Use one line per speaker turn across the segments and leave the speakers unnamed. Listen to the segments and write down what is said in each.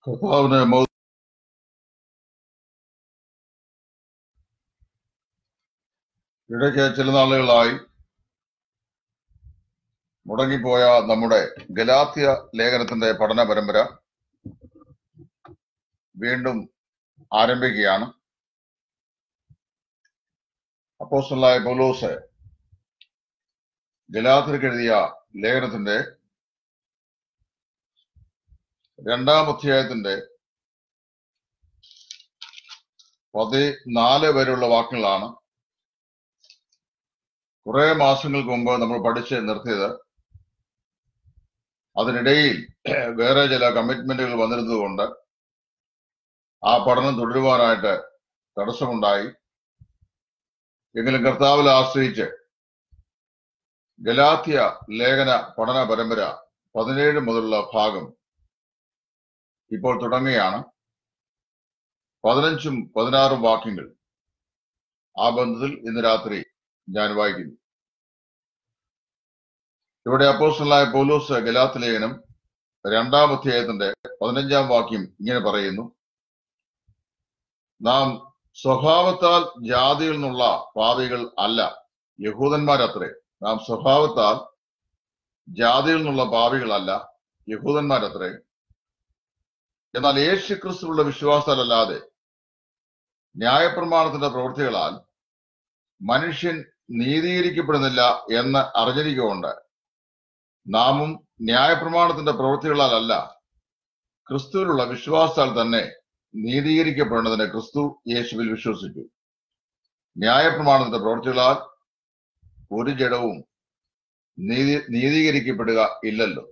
കർത്താവിന് മൗ- ഇടയ്ക്ക് ചില നാളുകളായി മുടങ്ങിപ്പോയ നമ്മുടെ ഗലാത്യ ലേഖനത്തിന്റെ പഠന പരമ്പര വീണ്ടും ആരംഭിക്കുകയാണ് അപ്പോസ്റ്റലായ പൗലോസ് ഗലാത്തിലേക്ക് എഴുതിയ ലേഖനത്തിന്റെ രണ്ടാം അധ്യായത്തിന്റെ പതിനാല് വരെയുള്ള വാക്യങ്ങളാണ് കുറെ മാസങ്ങൾക്ക് മുമ്പ് നമ്മൾ പഠിച്ച് നിർത്തിയത് അതിനിടയിൽ വേറെ ചില കമ്മിറ്റ്മെന്റുകൾ വന്നിരുന്നതുകൊണ്ട് ആ പഠനം തുടരുവാനായിട്ട് തടസ്സമുണ്ടായി എങ്കിലും കർത്താവിൽ ആശ്രയിച്ച് ഗലാത്യ ലേഖന പഠന പരമ്പര പതിനേഴ് മുതലുള്ള ഭാഗം ഇപ്പോൾ തുടങ്ങുകയാണ് പതിനഞ്ചും പതിനാറും വാക്യങ്ങൾ ആ ബന്ധത്തിൽ ഇന്ന് രാത്രി ഞാൻ വായിക്കുന്നു ഇവിടെ അപ്പോസ്റ്റലായ പൗലോസ് ഗലാത്ത് ലേഖനം രണ്ടാം അധ്യായത്തിന്റെ പതിനഞ്ചാം വാക്യം ഇങ്ങനെ പറയുന്നു നാം സ്വഭാവത്താൽ ജാതിയിൽ നിന്നുള്ള പാപികൾ അല്ല യഹൂദന്മാരത്രേ നാം സ്വഭാവത്താൽ ജാതിയിൽ നിന്നുള്ള പാപികളല്ല യഹൂദന്മാരത്രേ എന്നാൽ യേശു ക്രിസ്തുവിലുള്ള വിശ്വാസത്താലല്ലാതെ ന്യായപ്രമാണത്തിന്റെ പ്രവൃത്തികളാൽ മനുഷ്യൻ നീതീകരിക്കപ്പെടുന്നില്ല എന്ന് അറിഞ്ഞിരിക്കുകൊണ്ട് നാമും ന്യായപ്രമാണത്തിന്റെ പ്രവൃത്തികളാലല്ല ക്രിസ്തുവിലുള്ള വിശ്വാസത്താൽ തന്നെ നീതീകരിക്കപ്പെടുന്നതിന് ക്രിസ്തു യേശുവിൽ വിശ്വസിച്ചു ന്യായപ്രമാണത്തിന്റെ പ്രവൃത്തികളാൽ ഒരു ജഡവും നീതി നീതീകരിക്കപ്പെടുക ഇല്ലല്ലോ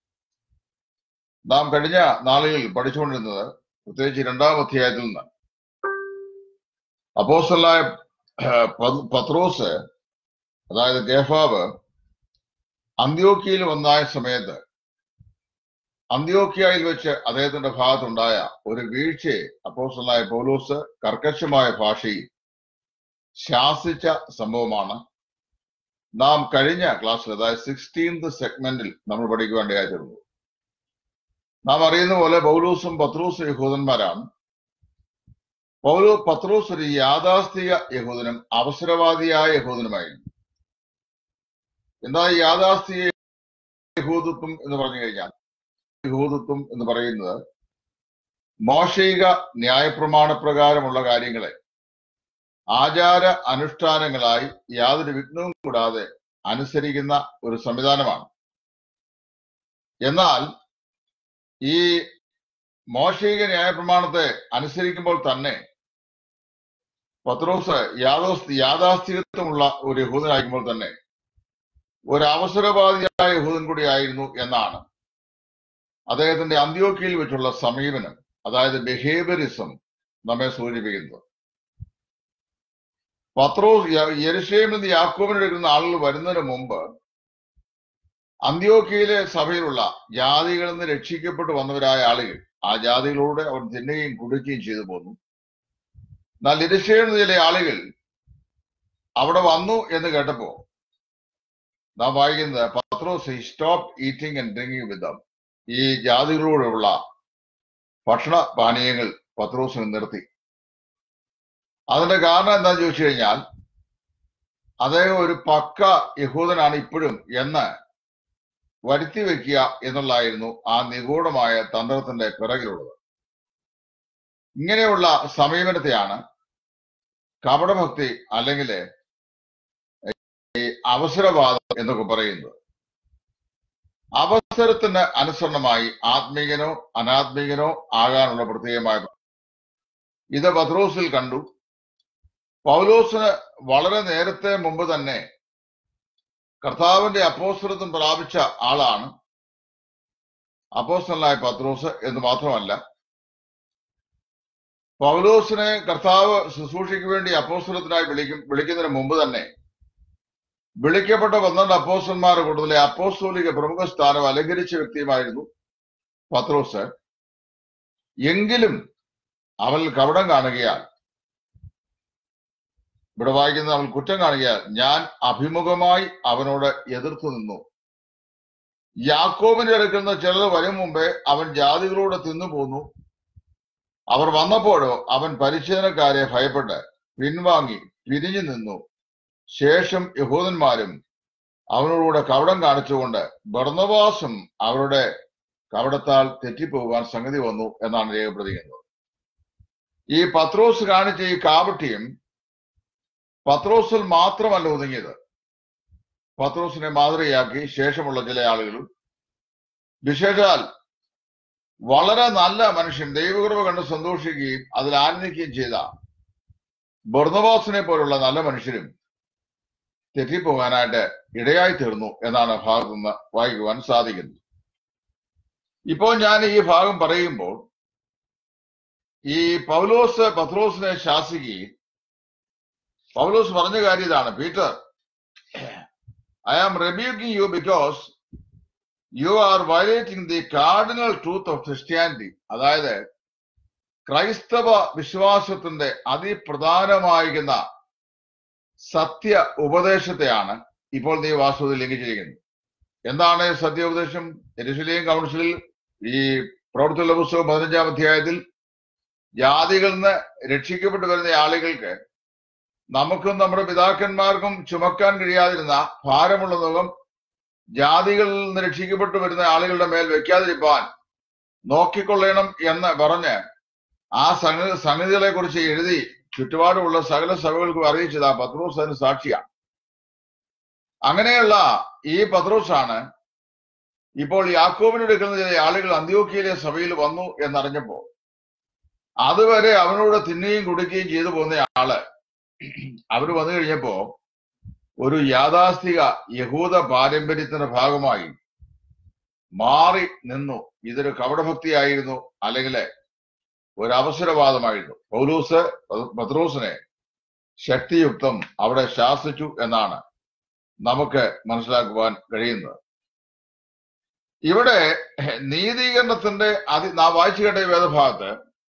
നാം കഴിഞ്ഞ നാളുകളിൽ പഠിച്ചുകൊണ്ടിരുന്നത് പ്രത്യേകിച്ച് രണ്ടാം അധ്യായത്തിൽ നിന്ന് അപ്പോസ്റ്റലായ പത്രോസ് അതായത് കേഫാവ് അന്ത്യോക്കിയയിൽ വന്നായ സമയത്ത് അന്ത്യോക്കിയയിൽ വെച്ച് അദ്ദേഹത്തിന്റെ ഭാഗത്തുണ്ടായ ഒരു വീഴ്ചയെ അപ്പോസ്റ്റലായ പൗലോസ് കർക്കശമായ ഭാഷയിൽ ശാസിച്ച സംഭവമാണ് നാം കഴിഞ്ഞ ക്ലാസ്സിൽ അതായത് സിക്സ്റ്റീൻത് സെഗ്മെന്റിൽ നമ്മൾ പഠിക്കുവാണ്ടായി തീർന്നു നാം അറിയുന്ന പോലെ പൗലൂസും പത്രൂസും യഹൂദന്മാരാണ് പൗലോ പത്രൂസ് ഒരു യാഥാസ്ഥിക യഹൂദനും അവസരവാദിയായ യഹൂദനുമായിരുന്നു എന്താ ഈ യാഥാസ്ഥിക യഹൂദത്വം എന്ന് പറഞ്ഞു കഴിഞ്ഞാൽ യഹൂദത്വം എന്ന് പറയുന്നത് മോശയിക ന്യായപ്രമാണ പ്രകാരമുള്ള കാര്യങ്ങളെ ആചാര അനുഷ്ഠാനങ്ങളായി യാതൊരു വിഘ്നവും കൂടാതെ അനുസരിക്കുന്ന ഒരു സംവിധാനമാണ് എന്നാൽ ഈ മോശയിക ന്യായപ്രമാണത്തെ അനുസരിക്കുമ്പോൾ തന്നെ പത്രോസ് യാഥാസ്ഥ യാഥാസ്ഥികത്വമുള്ള ഒരു യഹൂദനായിരിക്കുമ്പോൾ തന്നെ ഒരു അവസരവാദിയായ യഹൂദൻ കൂടിയായിരുന്നു എന്നാണ് അദ്ദേഹത്തിന്റെ അന്ത്യോക്കിയിൽ വെച്ചുള്ള സമീപനം അതായത് ബിഹേവിയറിസം നമ്മെ സൂചിപ്പിക്കുന്നത് പത്രോസ് യെരുഷലേമിൽ നിന്ന് യാക്കോബിനെടുക്കുന്ന ആളുകൾ വരുന്നതിന് മുമ്പ് അന്ത്യോക്കിയിലെ സഭയിലുള്ള ജാതികളിൽ നിന്ന് രക്ഷിക്കപ്പെട്ടു വന്നവരായ ആളുകൾ ആ ജാതികളോട് അവർ തിന്നുകയും കുടിക്കുകയും ചെയ്തു പോന്നു എന്നാൽ യെരുഷലേമിൽ ചില ആളുകൾ അവിടെ വന്നു എന്ന് കേട്ടപ്പോ നാം വായിക്കുന്നത് Pathros stop eating and drinking with them ഈ ജാതികളോടുള്ള ഭക്ഷണ പാനീയങ്ങൾ പത്രോസിന് നിർത്തി അതിന്റെ കാരണം എന്താന്ന് ചോദിച്ചു കഴിഞ്ഞാൽ അദ്ദേഹം ഒരു പക്ക യഹൂദനാണ് ഇപ്പോഴും എന്ന് വരുത്തി വെക്കുക എന്നുള്ളതായിരുന്നു ആ നിഗൂഢമായ തന്ത്രത്തിന്റെ പിറകിലുള്ളത് ഇങ്ങനെയുള്ള സമീപനത്തെയാണ് കപടഭക്തി അല്ലെങ്കിൽ ഈ അവസരവാദം എന്നൊക്കെ പറയുന്നത് അവസരത്തിന് അനുസരണമായി ആത്മീകനോ അനാത്മീകനോ ആകാനുള്ള പ്രത്യേകമായ ഇത് പത്രോസിൽ കണ്ടു പൗലോസിന് വളരെ നേരത്തെ മുമ്പ് തന്നെ കർത്താവിന്റെ അപ്പോസ്തലത്വം പ്രാപിച്ച ആളാണ് അപ്പോസ്തലനായ പത്രോസ് എന്ന് മാത്രമല്ല പൗലോസിനെ കർത്താവ് ശുശ്രൂഷയ്ക്ക് വേണ്ടി അപ്പോസ്തലത്തിനായി വിളിക്കും വിളിക്കുന്നതിന് മുമ്പ് തന്നെ വിളിക്കപ്പെട്ട പന്ത്രണ്ട് അപ്പോസ്റ്റന്മാരുടെ കൂട്ടത്തിലെ അപ്പോസ്തോലിക പ്രമുഖ സ്ഥാനം അലങ്കരിച്ച വ്യക്തിയുമായിരുന്നു പത്രോസ് എങ്കിലും അവൻ കപടം കാണുകയാൽ ഇവിടെ വായിക്കുന്നത് അവൻ കുറ്റം കാണുകയാൽ ഞാൻ അഭിമുഖമായി അവനോട് എതിർത്തു നിന്നു യാക്കോബിന്റെ അടുക്കുന്ന ചിലർ വരും മുമ്പേ അവൻ ജാതികളോട് തിന്നു പോന്നു അവർ വന്നപ്പോഴോ അവൻ പരിശീലനക്കാരെ ഭയപ്പെട്ട് പിൻവാങ്ങി പിരിഞ്ഞു നിന്നു ശേഷം യഹൂദന്മാരും അവനോടുകൂടെ കവടം കാണിച്ചുകൊണ്ട് ബർന്നവാസും അവരുടെ കവടത്താൽ തെറ്റിപ്പോകാൻ സംഗതി വന്നു എന്നാണ് രേഖപ്പെടുത്തിക്കുന്നത് ഈ പത്രോസ് കാണിച്ച ഈ കാവട്ടിയും പത്രോസിൽ മാത്രമല്ല ഒതുങ്ങിയത് പത്രോസിനെ മാതൃകയാക്കി ശേഷമുള്ള ചില ആളുകളും വിശേഷാൽ വളരെ നല്ല മനുഷ്യൻ ദൈവകൃപ കണ്ട് സന്തോഷിക്കുകയും അതിൽ ആനന്ദിക്കുകയും ചെയ്ത ബർന്നവാസിനെ പോലുള്ള നല്ല മനുഷ്യരും തെറ്റിപ്പോകാനായിട്ട് ഇടയായി തീർന്നു എന്നാണ് ഭാഗത്തു നിന്ന് വായിക്കുവാൻ സാധിക്കുന്നത് ഇപ്പോൾ ഞാൻ ഈ ഭാഗം പറയുമ്പോൾ ഈ പൗലോസ് പത്രോസിനെ ശാസിക്കുകയും പൗലോസ് പറഞ്ഞ കാര്യം ഇതാണ് Peter I am rebuking you because you are violating the cardinal truth of Christianity അതായത് ക്രൈസ്തവ വിശ്വാസത്തിന്റെ അതിപ്രധാനമായിരിക്കുന്ന സത്യ ഉപദേശത്തെയാണ് ഇപ്പോൾ നീ വാസ്തുവിൽ ലംഘിച്ചിരിക്കുന്നത് എന്താണ് സത്യ ഉപദേശം എരുസലേം കൗൺസിലിൽ ഈ പ്രവർത്തന പുസ്തകം പതിനഞ്ചാം അധ്യായത്തിൽ ജാതികളിൽ നിന്ന് രക്ഷിക്കപ്പെട്ടു വരുന്ന ആളുകൾക്ക് നമുക്കും നമ്മുടെ പിതാക്കന്മാർക്കും ചുമക്കാൻ കഴിയാതിരുന്ന ഭാരമുള്ള മുഖം ജാതികളിൽ നിന്ന് രക്ഷിക്കപ്പെട്ടു വരുന്ന ആളുകളുടെ മേൽ വെക്കാതിരിപ്പാൻ നോക്കിക്കൊള്ളണം എന്ന് പറഞ്ഞ് ആ സംഗതി സംഗതികളെ കുറിച്ച് എഴുതി ചുറ്റുപാടുമുള്ള സകല സഭകൾക്കും അറിയിച്ചത് ആ പത്രോസ് അതിന് സാക്ഷിയാണ് അങ്ങനെയുള്ള ഈ പത്രോസാണ് ഇപ്പോൾ യാക്കോബിന് എടുക്കുന്ന ചില ആളുകൾ അന്ത്യോക്കിയിലെ സഭയിൽ വന്നു എന്നറിഞ്ഞപ്പോ അതുവരെ അവനോട് തിന്നുകയും കുടിക്കുകയും ചെയ്തു പോകുന്ന ആള് അവര് വന്നു കഴിഞ്ഞപ്പോ ഒരു യാഥാസ്ഥിക യഹൂദ പാരമ്പര്യത്തിന്റെ ഭാഗമായി മാറി നിന്നു ഇതൊരു കപടഭക്തിയായിരുന്നു അല്ലെങ്കിൽ ഒരു അവസരവാദമായിരുന്നു പൗലൂസ് പത്രോസിനെ ശക്തിയുക്തം അവിടെ ശാസിച്ചു എന്നാണ് നമുക്ക് മനസ്സിലാക്കുവാൻ കഴിയുന്നത് ഇവിടെ നീതീകരണത്തിന്റെ അതി നാം വായിച്ചു കേട്ട ഈ വേദഭാഗത്ത്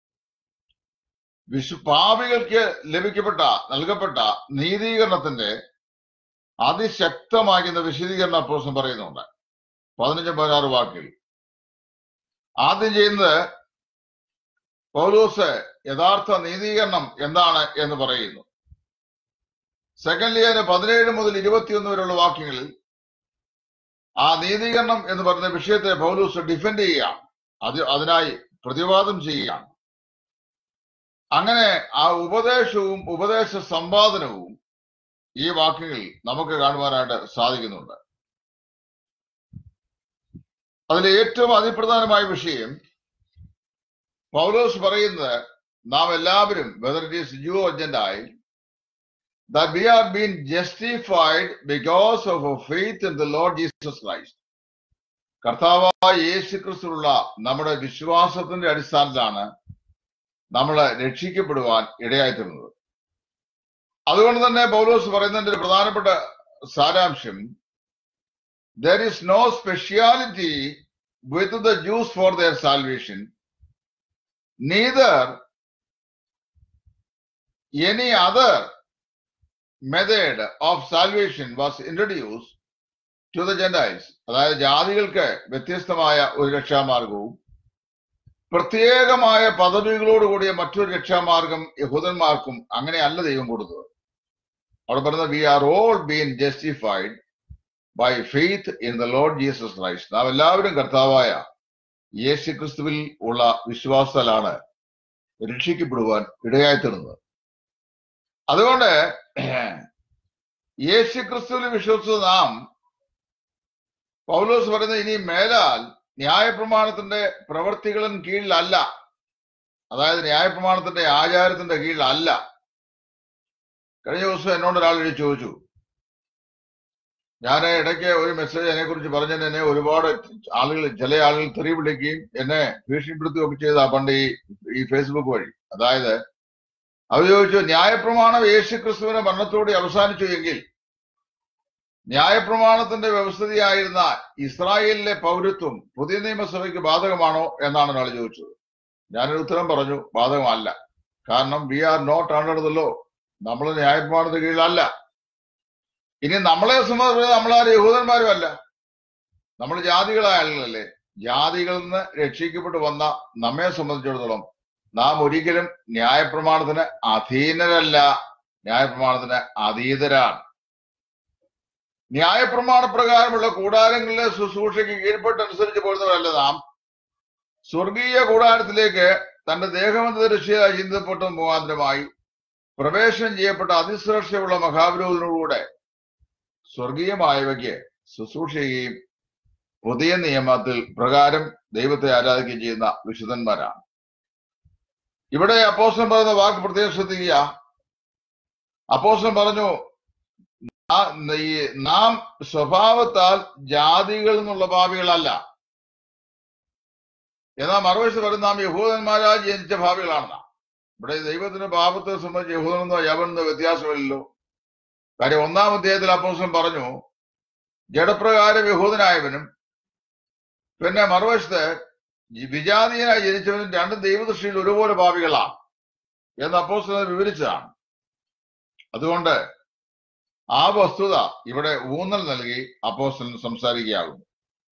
വിശു പാപികൾക്ക് ലഭിക്കപ്പെട്ട നൽകപ്പെട്ട നീതീകരണത്തിന്റെ അതിശക്തമാകുന്ന വിശദീകരണം അപ്പോസം പറയുന്നുണ്ട് പതിനഞ്ചും പതിനാറ് വാക്കിൽ ആദ്യം ചെയ്യുന്നത് പൗലോസ് യഥാർത്ഥ നീതീകരണം എന്താണ് എന്ന് പറയുന്നു സെക്കൻഡ് ലിയന് പതിനേഴ് മുതൽ ഇരുപത്തിയൊന്ന് വരെയുള്ള വാക്യങ്ങളിൽ ആ നീതീകരണം എന്ന് പറയുന്ന വിഷയത്തെ പൗലൂസ് ഡിഫെൻഡ് ചെയ്യുകയാണ് അത് അതിനായി പ്രതിവാദം ചെയ്യുകയാണ് അങ്ങനെ ആ ഉപദേശവും ഉപദേശ സമ്പാദനവും ഈ വാക്യങ്ങളിൽ നമുക്ക് കാണുവാനായിട്ട് സാധിക്കുന്നുണ്ട് അതിലെ ഏറ്റവും അതിപ്രധാനമായ വിഷയം പൗലോസ് പറയുന്നത് നാം എല്ലാവരും വെദർ ഇറ്റ് ഈസ് ജൂ ഒജന്റായി that we are being justified because of our faith in the Lord Jesus Christ. കർത്താവായ യേശു ക്രിസ്തുള്ള നമ്മുടെ വിശ്വാസത്തിന്റെ അടിസ്ഥാനത്തിലാണ് നമ്മൾ രക്ഷിക്കപ്പെടുവാൻ ഇടയായിത്തീർന്നത് അതുകൊണ്ട് തന്നെ പൗലോസ് പറയുന്നതിന്റെ ഒരു പ്രധാനപ്പെട്ട സാരാംശം there is no speciality with the Jews for their salvation neither any other method of salvation was introduced to the Gentiles. അതായത് ജാതികൾക്ക് വ്യത്യസ്തമായ ഒരു രക്ഷാമാർഗവും പ്രത്യേകമായ പദവികളോട് കൂടിയ മറ്റൊരു രക്ഷാമാർഗം യഹൂദന്മാർക്കും അങ്ങനെയല്ല ദൈവം കൊടുത്തത് അവിടെ പറയുന്നത് we are all been justified by faith in the Lord Jesus Christ നാം എല്ലാവരും കർത്താവായ യേശു ക്രിസ്തുവിൽ ഉള്ള വിശ്വാസത്തിലാണ് രക്ഷിക്കപ്പെടുവാൻ ഇടയായിത്തീർന്നത് അതുകൊണ്ട് യേശു ക്രിസ്തുവിൽ വിശ്വസിച്ച നാം പൗലോസ് പറയുന്നത് ഇനി മേലാൽ ന്യായപ്രമാണത്തിന്റെ പ്രവർത്തികളും കീഴിലല്ല അതായത് ന്യായപ്രമാണത്തിന്റെ ആചാരത്തിന്റെ കീഴിലല്ല കഴിഞ്ഞ ദിവസം എന്നോട് ഒരാൾ എഴുതി ചോദിച്ചു ഞാൻ ഇടയ്ക്ക് ഒരു മെസ്സേജ് എന്നെ കുറിച്ച് പറഞ്ഞതിന് എന്നെ ഒരുപാട് ആളുകൾ ചില ആളുകൾ തെറി വിളിക്കുകയും എന്നെ ഭീഷണിപ്പെടുത്തുകയൊക്കെ ചെയ്ത പണ്ട് ഈ ഈ ഫേസ്ബുക്ക് വഴി അതായത് അവർ ചോദിച്ചു ന്യായപ്രമാണം യേശു ക്രിസ്തുവിന്റെ മരണത്തോടെ അവസാനിച്ചു എങ്കിൽ ന്യായപ്രമാണത്തിന്റെ വ്യവസ്ഥിതിയായിരുന്ന ഇസ്രായേലിലെ പൗരത്വം പുതിയ നിയമസഭയ്ക്ക് ബാധകമാണോ എന്നാണ് ഒരാൾ ചോദിച്ചത് ഞാനൊരു ഉത്തരം പറഞ്ഞു ബാധകമല്ല കാരണം we are not under the law നമ്മൾ ന്യായപ്രമാണത്തിന് കീഴിലല്ല ഇനി നമ്മളെ സംബന്ധിച്ച് നമ്മളാരും യഹൂദന്മാരും അല്ല നമ്മൾ ജാതികളായ ആളുകളല്ലേ ജാതികളിൽ നിന്ന് രക്ഷിക്കപ്പെട്ടു വന്ന നമ്മെ സംബന്ധിച്ചിടത്തോളം നാം ഒരിക്കലും ന്യായപ്രമാണത്തിന് അധീനരല്ല ന്യായപ്രമാണത്തിന് അതീതരാണ് ന്യായപ്രമാണ പ്രകാരമുള്ള കൂടാരങ്ങളിലെ ശുശ്രൂഷയ്ക്ക് കീഴ്പ്പെട്ടനുസരിച്ച് പോരുന്നവരല്ല നാം സ്വർഗീയ കൂടാരത്തിലേക്ക് തന്റെ ദേഹമെന്ന ദൃശ്യമായി ചിന്തപ്പെട്ട മുഖാന്തരമായി പ്രവേശനം ചെയ്യപ്പെട്ട അതിശ്രേഷ്ഠയുള്ള മഹാവിരോധനോടുകൂടെ സ്വർഗീയമായവയ്ക്ക് ശുശ്രൂഷ ചെയ്യുകയും പുതിയ നിയമത്തിൽ പ്രകാരം ദൈവത്തെ ആരാധിക്കുകയും ചെയ്യുന്ന വിശുദ്ധന്മാരാണ് ഇവിടെ അപ്പോസ്റ്റലൻ പറയുന്ന വാക്ക് പ്രത്യേകം ശ്രദ്ധിക്കുക അപ്പോസ്റ്റലൻ പറഞ്ഞു "ആ- ഈ നാം സ്വഭാവത്താൽ ജാതികളിൽ നിന്നുള്ള ഭാവികളല്ല എന്നാൽ മറുവശത്ത് പറയുന്ന നാം യഹൂദന്മാരാൽ ജനിച്ച ഭാവികളാണെന്നാ ഇവിടെ ദൈവത്തിന്റെ പാപത്തെ സംബന്ധിച്ച് യഹൂദനെന്നോ യവനെന്നോ വ്യത്യാസമില്ലല്ലോ കാര്യം ഒന്നാം അധ്യായത്തിൽ അപ്പോസ്റ്റലൻ പറഞ്ഞു ജഡപ്രകാരം യഹൂദനായവനും പിന്നെ മറുവശത്ത് ഈ വിജാതീയനായി ജനിച്ചവനും രണ്ടും ദൈവദൃഷ്ടിയിൽ ഒരുപോലെ ഭാവികളാണ് എന്ന് അപ്പോസ്റ്റലൻ വിവരിച്ചതാണ് അതുകൊണ്ട് ആ വസ്തുത ഇവിടെ ഊന്നൽ നൽകി അപ്പോസ്റ്റലൻ സംസാരിക്കുകയാകുന്നു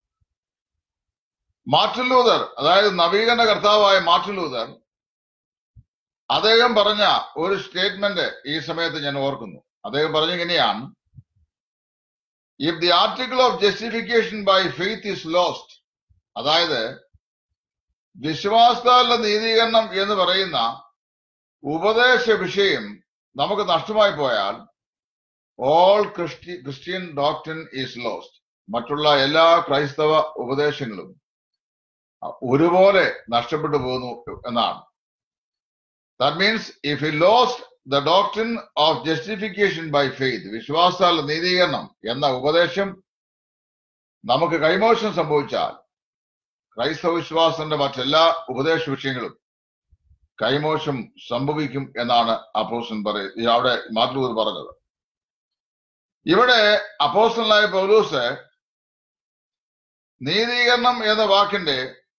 മാർട്ടിൻ ലൂതർ അതായത് നവീകരണ കർത്താവായ മാർട്ടിൻ ലൂതർ അദ്ദേഹം പറഞ്ഞ ഒരു സ്റ്റേറ്റ്മെന്റ് ഈ സമയത്ത് ഞാൻ ഓർക്കുന്നു അദ്ദേഹം പറഞ്ഞിങ്ങനെയാണ് if the article of justification by faith is lost അതായത് വിശ്വാസത്താലുള്ള നീതീകരണം എന്ന് പറയുന്ന ഉപദേശ വിഷയം നമുക്ക് നഷ്ടമായി പോയാൽ all Christ Christian doctrine is lost മറ്റുള്ള എല്ലാ ക്രൈസ്തവ ഉപദേശങ്ങളും ഒരുപോലെ നഷ്ടപ്പെട്ടു പോകുന്നു എന്നാണ് that means if you lost the doctrine of justification by faith വിശ്വാസാൽ നീതീകരണം എന്ന ഉപദേശം നമുക്ക് കൈമോശം സംഭവിച്ചാൽ ക്രൈസ്തവ വിശ്വാസത്തിന്റെ മറ്റെല്ലാ ഉപദേശ വിഷയങ്ങളും കൈമോശം സംഭവിക്കും എന്നാണ് അപ്പോസ്റ്റൻ പറയ അവിടെ മാർലൂർ പറഞ്ഞത് ഇവിടെ അപ്പോസ്റ്റലായ പൗലൂസ് നീതീകരണം എന്ന വാക്കിന്റെ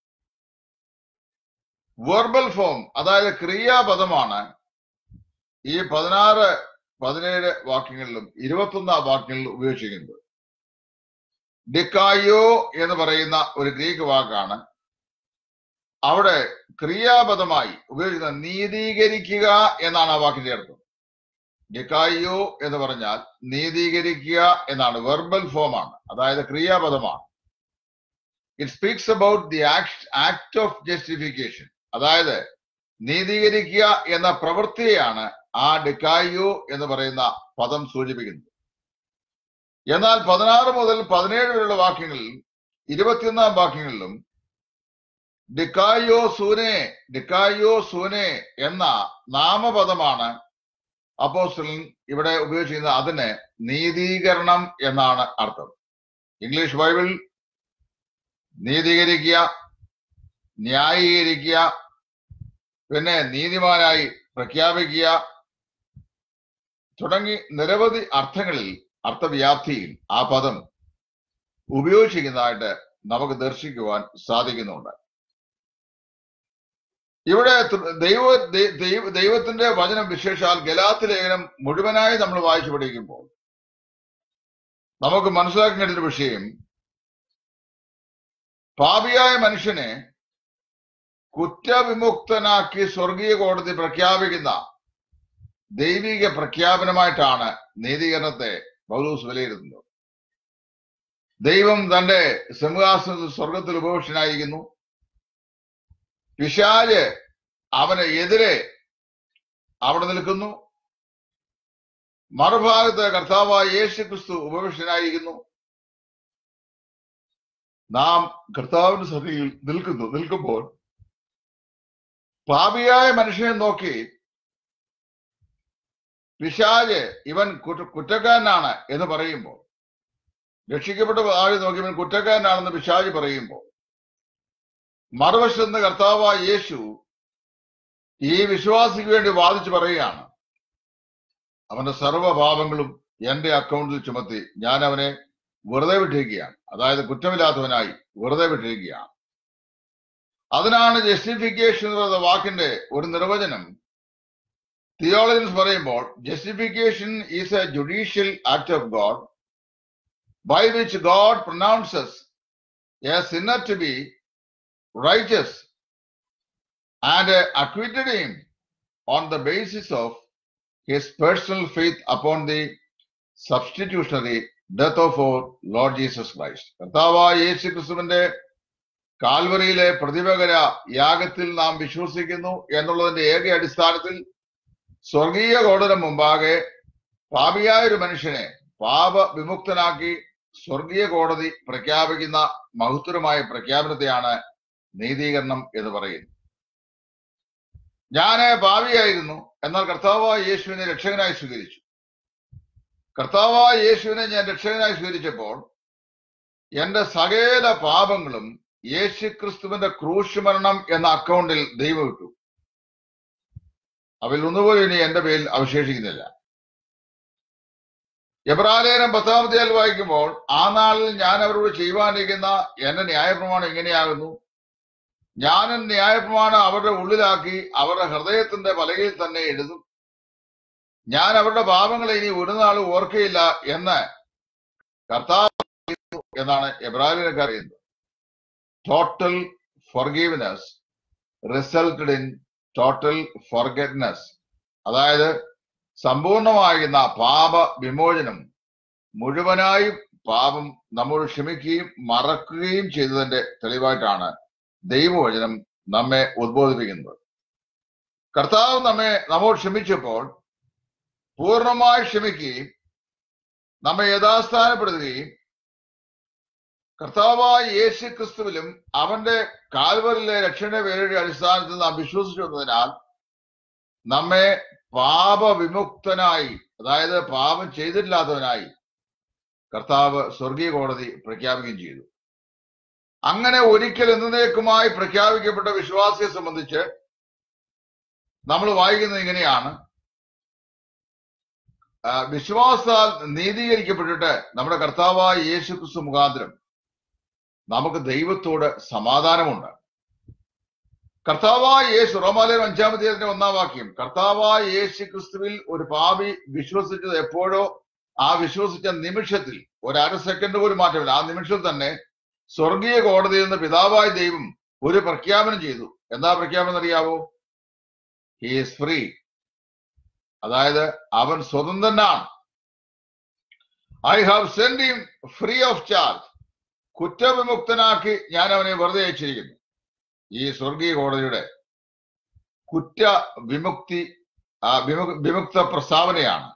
വെർബൽ ഫോം അതായത് ക്രിയാപദമാണ് ഈ പതിനാറ് പതിനേഴ് വാക്യങ്ങളിലും ഇരുപത്തൊന്നാം വാക്യങ്ങളിലും ഉപയോഗിച്ചിരിക്കുന്നത് ഡിക്കായോ എന്ന് പറയുന്ന ഒരു ഗ്രീക്ക് വാക്കാണ് അവിടെ ക്രിയാപദമായി ഉപയോഗിക്കുന്ന നീതീകരിക്കുക എന്നാണ് ആ വാക്കിന്റെ അർത്ഥം ഡിക്കായോ എന്ന് പറഞ്ഞാൽ നീതീകരിക്കുക എന്നാണ് വെർബൽ ഫോമാണ് അതായത് ക്രിയാപദമാണ് it speaks about the act of justification അതായത് നീതീകരിക്കുക എന്ന പ്രവൃത്തിയെയാണ് ആ ഡിക്കായോ എന്ന് പറയുന്ന പദം സൂചിപ്പിക്കുന്നത് എന്നാൽ പതിനാറ് മുതൽ പതിനേഴ് വരെയുള്ള വാക്യങ്ങളിൽ ഇരുപത്തിയൊന്നാം വാക്യങ്ങളിലും ഡിക്കായോ സൂനെ ഡിക്കായോ സൂനെ എന്ന നാമപദമാണ് അപ്പോസ്റ്റലൻ ഇവിടെ ഉപയോഗിച്ചിരുന്നത് അതിന് നീതീകരണം എന്നാണ് അർത്ഥം ഇംഗ്ലീഷ് ബൈബിൾ നീതീകരിക്കുക ന്യായീകരിക്കുക പിന്നെ നീതിമാനായി പ്രഖ്യാപിക്കുക തുടങ്ങി നിരവധി അർത്ഥങ്ങളിൽ അർത്ഥവ്യാപ്തിയിൽ ആ പദം ഉപയോഗിച്ചിരിക്കുന്നതായിട്ട് നമുക്ക് ദർശിക്കുവാൻ സാധിക്കുന്നുണ്ട് ഇവിടെ ത- ദൈവ ദൈ- ദൈവ- ദൈവത്തിന്റെ വചനം വിശേഷാൽ ഗലാത്ത് ലേഖനം മുഴുവനായി നമ്മൾ വായിച്ചു പഠിക്കുമ്പോൾ നമുക്ക് മനസ്സിലാക്കേണ്ട ഒരു വിഷയം പാപിയായ മനുഷ്യനെ കുറ്റവിമുക്തനാക്കി സ്വർഗീയ കോടതി പ്രഖ്യാപിക്കുന്ന ദൈവിക പ്രഖ്യാപനമായിട്ടാണ് നീതീകരണത്തെ പൗലൂസ് വിലയിരുത്തുന്നത് ദൈവം തന്റെ സിംഹാസനത്തിൽ സ്വർഗത്തിൽ ഉപവിഷ്ടനായിരിക്കുന്നു പിശാല് അവന് എതിരെ അവിടെ നിൽക്കുന്നു മറുഭാഗത്ത് കർത്താവായ യേശു ക്രിസ്തു ഉപവിഷ്ടനായിരിക്കുന്നു നാം കർത്താവിന്റെ സഭയിൽ നിൽക്കുന്നു നിൽക്കുമ്പോൾ പാപിയായ മനുഷ്യനെ നോക്കി പിശാജ് ഇവൻ കുറ്റ- കുറ്റക്കാരനാണ് എന്ന് പറയുമ്പോൾ രക്ഷിക്കപ്പെട്ട ആളെ നോക്കി ഇവൻ കുറ്റക്കാരനാണെന്ന് പിശാജ് പറയുമ്പോൾ മറുവശത്ത് നിന്ന് കർത്താവായ യേശു ഈ വിശ്വാസിക്ക് വേണ്ടി വാദിച്ചു പറയുകയാണ് അവന്റെ സർവ്വപാപങ്ങളും എന്റെ അക്കൗണ്ടിൽ ചുമത്തി ഞാൻ അവനെ വെറുതെ വിട്ടിരിക്കുകയാണ് അതായത് കുറ്റമില്ലാത്തവനായി വെറുതെ വിട്ടിരിക്കുകയാണ് അതിനാണ് ജസ്റ്റിഫിക്കേഷൻ എന്ന വാക്കിന്റെ ഒരു നിർവചനം തിയോളജൻസ് പറയുമ്പോൾ justification is a judicial act of God by which God pronounces a sinner to be righteous and acquitted him on the basis of his personal faith upon the substitutionary death of our Lord Jesus Christ കർത്താവായ യേശു ക്രിസ്തുവിന്റെ കാൽവറിയിലെ പ്രതിപകര യാഗത്തിൽ നാം വിശ്വസിക്കുന്നു എന്നുള്ളതിന്റെ ഏക അടിസ്ഥാനത്തിൽ സ്വർഗീയ കോടതി മുമ്പാകെ പാപിയായ ഒരു മനുഷ്യനെ പാപ വിമുക്തനാക്കി സ്വർഗീയ കോടതി പ്രഖ്യാപിക്കുന്ന മഹത്തരമായ പ്രഖ്യാപനത്തെയാണ് നീതീകരണം എന്ന് പറയുന്നത് ഞാന് പാപിയായിരുന്നു എന്നാൽ കർത്താവായ യേശുവിനെ രക്ഷകനായി സ്വീകരിച്ചു കർത്താവായ യേശുവിനെ ഞാൻ രക്ഷകനായി സ്വീകരിച്ചപ്പോൾ എന്റെ സകല പാപങ്ങളും യേശു ക്രിസ്തുവിന്റെ ക്രൂശ് മരണം എന്ന അക്കൗണ്ടിൽ ദൈവം ഇട്ടു അവയിൽ ഒന്നുപോലും ഇനി എന്റെ പേരിൽ അവശേഷിക്കുന്നില്ല എബ്രാലേനം പത്താമത്തെ ആൾ വായിക്കുമ്പോൾ ആ നാളിൽ ഞാൻ അവരോട് ചെയ്യുവാനിരിക്കുന്ന എന്റെ ന്യായപ്രമാണം ഇങ്ങനെയാകുന്നു ഞാനും ന്യായപ്രമാണം അവരുടെ ഉള്ളിലാക്കി അവരുടെ ഹൃദയത്തിന്റെ പലകയിൽ തന്നെ എഴുതും ഞാൻ അവരുടെ പാപങ്ങളെ ഇനി ഒരു നാൾ ഓർക്കയില്ല എന്ന് കർത്താവ് പറയുന്നു എന്നാണ് എബ്രാഹിനൊക്കെ അറിയുന്നത് total forgiveness resulted in total forgetness അതായത് സമ്പൂർണമാകുന്ന പാപ വിമോചനം മുഴുവനായും പാപം നമ്മോട് ക്ഷമിക്കുകയും മറക്കുകയും ചെയ്തതിന്റെ തെളിവായിട്ടാണ് ദൈവവചനം നമ്മെ ഉദ്ബോധിപ്പിക്കുന്നത് കർത്താവ് നമ്മെ നമ്മോട് ക്ഷമിച്ചപ്പോൾ പൂർണ്ണമായി ക്ഷമിക്കുകയും നമ്മെ യഥാസ്ഥാനപ്പെടുത്തുകയും കർത്താവായ യേശു ക്രിസ്തുവിലും അവന്റെ കാൽവറിലെ രക്ഷണ വേരുടെ അടിസ്ഥാനത്തിൽ നാം വിശ്വസിച്ചു വന്നതിനാൽ നമ്മെ പാപവിമുക്തനായി അതായത് പാപം ചെയ്തിട്ടില്ലാത്തവനായി കർത്താവ് സ്വർഗീയ കോടതി പ്രഖ്യാപിക്കുകയും ചെയ്തു അങ്ങനെ ഒരിക്കൽ എന്നേക്കുമായി പ്രഖ്യാപിക്കപ്പെട്ട വിശ്വാസിയെ സംബന്ധിച്ച് നമ്മൾ വായിക്കുന്നത് ഇങ്ങനെയാണ് ആ, വിശ്വാസാൽ നീതീകരിക്കപ്പെട്ടിട്ട് നമ്മുടെ കർത്താവായ യേശു ക്രിസ്തു മുഖാന്തരം നമുക്ക് ദൈവത്തോട് സമാധാനമുണ്ട് കർത്താവായ യേശു റോമാലയം അഞ്ചാമത്തെ ഒന്നാം വാക്യം കർത്താവായ യേശു ക്രിസ്തുവിൽ ഒരു പാപി വിശ്വസിച്ചത് എപ്പോഴോ ആ വിശ്വസിച്ച നിമിഷത്തിൽ ഒരു അര സെക്കൻഡ് പോലും മാറ്റമില്ല ആ നിമിഷത്തിൽ തന്നെ സ്വർഗീയ കോടതിയിൽ നിന്ന് പിതാവായ ദൈവം ഒരു പ്രഖ്യാപനം ചെയ്തു എന്താ പ്രഖ്യാപനം അറിയാവോ ഹി ഈസ് ഫ്രീ അതായത് അവൻ സ്വതന്ത്രനാണ് I have set him free of charge കുറ്റവിമുക്തനാക്കി ഞാൻ അവനെ വെറുതെ അയച്ചിരിക്കുന്നു ഈ സ്വർഗീയ കോടതിയുടെ കുറ്റ വിമുക്തി ആ, വിമു- വിമുക്ത പ്രസ്താവനയാണ്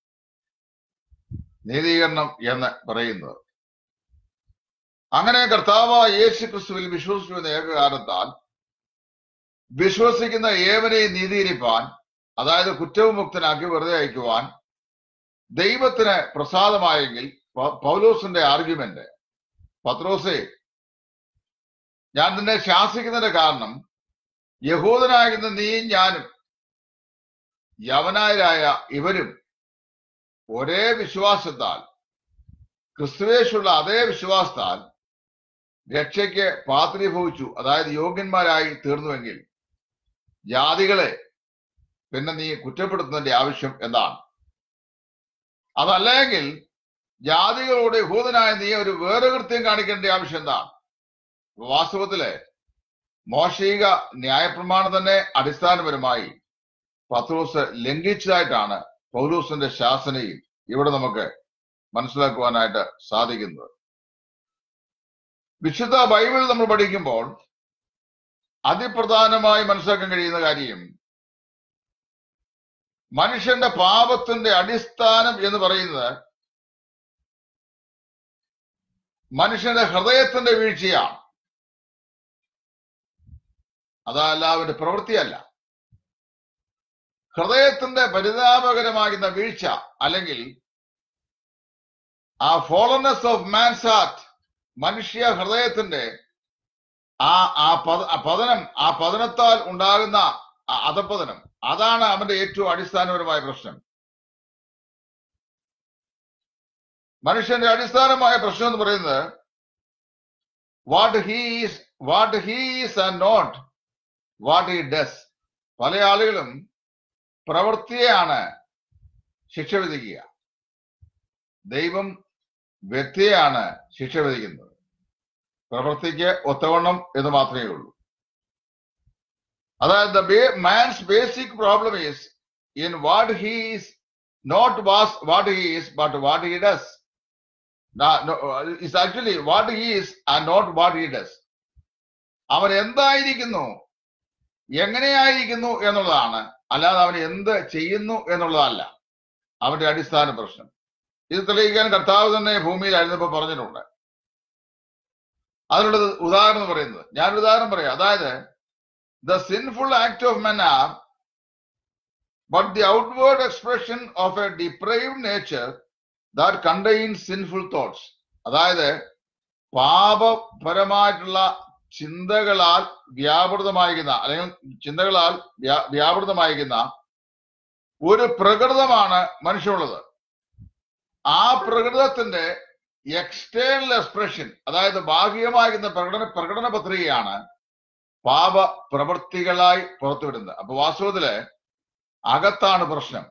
നീതീകരണം എന്ന് പറയുന്നത് അങ്ങനെ കർത്താവ് യേശു ക്രിസ്തുവിൽ വിശ്വസിച്ചു എന്ന ഏകകാലത്താൽ വിശ്വസിക്കുന്ന ഏവനെയും നീതീകരിപ്പാൻ അതായത് കുറ്റവിമുക്തനാക്കി വെറുതെ അയക്കുവാൻ ദൈവത്തിന് പ്രസാദമായെങ്കിൽ പ- പൗലോസിന്റെ ആർഗ്യുമെന്റ് പത്രോസേ ഞാൻ നിന്നെ ശാസിക്കുന്നതിന്റെ കാരണം യഹൂദനാകുന്ന നീയും ഞാനും യവനായരായ ഇവരും ഒരേ വിശ്വാസത്താൽ ക്രിസ്തുവേശുള്ള അതേ വിശ്വാസത്താൽ രക്ഷയ്ക്ക് പാത്രീഭവിച്ചു അതായത് യോഗ്യന്മാരായി തീർന്നുവെങ്കിൽ ജാതികളെ പിന്നെ നീ കുറ്റപ്പെടുത്തുന്നതിന്റെ ആവശ്യം എന്താണ് അതല്ലെങ്കിൽ ജാതികളോട് യഹൂദനായ നീ ഒരു വേറെ കൃത്യം കാണിക്കേണ്ട ആവശ്യം എന്താണ് വാസ്തവത്തില് മോശിക ന്യായപ്രമാണം തന്നെ അടിസ്ഥാനപരമായി പത്രോസ് ലംഘിച്ചതായിട്ടാണ് പൗലൂസിന്റെ ശാസനയിൽ ഇവിടെ നമുക്ക് മനസ്സിലാക്കുവാനായിട്ട് സാധിക്കുന്നത് വിശുദ്ധ ബൈബിൾ നമ്മൾ പഠിക്കുമ്പോൾ അതിപ്രധാനമായി മനസ്സിലാക്കാൻ കഴിയുന്ന കാര്യം മനുഷ്യന്റെ പാപത്തിന്റെ അടിസ്ഥാനം എന്ന് പറയുന്നത് മനുഷ്യന്റെ ഹൃദയത്തിന്റെ വീഴ്ചയാണ് അതല്ല അവന്റെ പ്രവൃത്തിയല്ല ഹൃദയത്തിന്റെ പരിതാപകരമാകുന്ന വീഴ്ച അല്ലെങ്കിൽ ആ ഫോളോനെസ് ഓഫ് മാൻസ് ഹാർട്ട് മനുഷ്യ ഹൃദയത്തിന്റെ ആ ആ പത- ആ പതനം ആ പതനത്താൽ ഉണ്ടാകുന്ന ആ അധപതനം അതാണ് അവന്റെ ഏറ്റവും അടിസ്ഥാനപരമായ പ്രശ്നം മനുഷ്യന്റെ അടിസ്ഥാനമായ പ്രശ്നം എന്ന് പറയുന്നത് what he's what he's and not what he does പല ആളുകളും പ്രവൃത്തിയെയാണ് ശിക്ഷ വിധിക്കുക ദൈവം വ്യക്തിയെയാണ് ശിക്ഷ വിധിക്കുന്നത് പ്രവൃത്തിക്ക് ഒത്തവണ്ണം എന്ന് മാത്രമേ ഉള്ളൂ അതായത് man's basic problem is in what he is not was what he is but what he does is actually what he is and not what he does അവൻ എന്തായിരിക്കുന്നു എങ്ങനെയായിരിക്കുന്നു എന്നുള്ളതാണ് അല്ലാതെ അവൻ എന്ത് ചെയ്യുന്നു എന്നുള്ളതല്ല അവന്റെ അടിസ്ഥാന പ്രശ്നം ഇത് തെളിയിക്കാൻ കർത്താവ് തന്നെ ഭൂമിയിലായിരുന്നപ്പോ പറഞ്ഞിട്ടുണ്ട് അതിനുള്ള ഉദാഹരണം പറയുന്നത് ഞാനൊരു ഉദാഹരണം പറയാം അതായത് the sinful act of men are but the outward expression of a deprived nature that contain sinful thoughts അതായത് പാപപരമായിട്ടുള്ള ചിന്തകളാൽ വ്യാപൃതമായിരിക്കുന്ന അല്ലെങ്കിൽ ചിന്തകളാൽ വ്യാ- വ്യാപൃതമായിരിക്കുന്ന ഒരു പ്രകൃതമാണ് മനുഷ്യനുള്ളത് ആ പ്രകൃതത്തിന്റെ എക്സ്റ്റേണൽ എക്സ്പ്രഷൻ അതായത് ഭാഗികമാകുന്ന പ്രകടന പ്രകടന പത്രികയാണ് പാപ പ്രവൃത്തികളായി പുറത്തുവിടുന്നത് അപ്പൊ വാസ്തവത്തില് അകത്താണ് പ്രശ്നം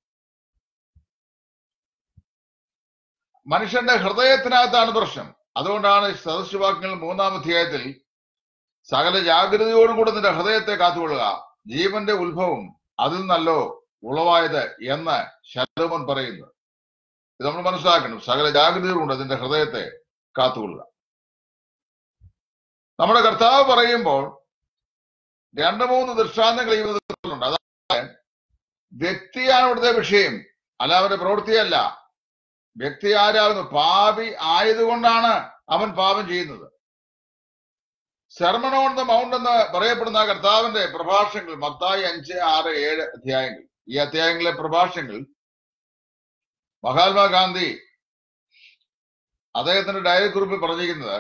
മനുഷ്യന്റെ ഹൃദയത്തിനകത്താണ് പ്രശ്നം അതുകൊണ്ടാണ് സദസ്യവാക്യങ്ങൾ മൂന്നാം അധ്യായത്തിൽ സകല ജാഗ്രതയോടും കൂടെ നിന്റെ ഹൃദയത്തെ കാത്തുകൊള്ളുക ജീവന്റെ ഉത്ഭവം അതിൽ നല്ലോ ഉളവായത് എന്ന് ശലോമൻ പറയുന്നു ഇത് നമ്മൾ മനസ്സിലാക്കണം സകല ജാഗ്രതയോടുണ്ട് അതിന്റെ ഹൃദയത്തെ കാത്തുകൊള്ളുക നമ്മുടെ കർത്താവ് പറയുമ്പോൾ രണ്ട് മൂന്ന് ദൃഷ്ടാന്തങ്ങൾ ഈ വിധത്തിലുണ്ട് അതായത് വ്യക്തിയാണ് ഇവിടുത്തെ വിഷയം അല്ല അവന്റെ പ്രവൃത്തിയല്ല വ്യക്തി ആരാകുന്നു പാപി ആയതുകൊണ്ടാണ് അവൻ പാപം ചെയ്യുന്നത് സെർമൺ ഓൺ ദ മൗണ്ട് എന്ന് പറയപ്പെടുന്ന കർത്താവിന്റെ പ്രഭാഷണങ്ങൾ മത്തായി അഞ്ച് ആറ് ഏഴ് അധ്യായങ്ങൾ ഈ അധ്യായങ്ങളിലെ പ്രഭാഷണങ്ങൾ മഹാത്മാഗാന്ധി അദ്ദേഹത്തിന്റെ ഡയറി കുറിപ്പിൽ പറഞ്ഞിരിക്കുന്നത്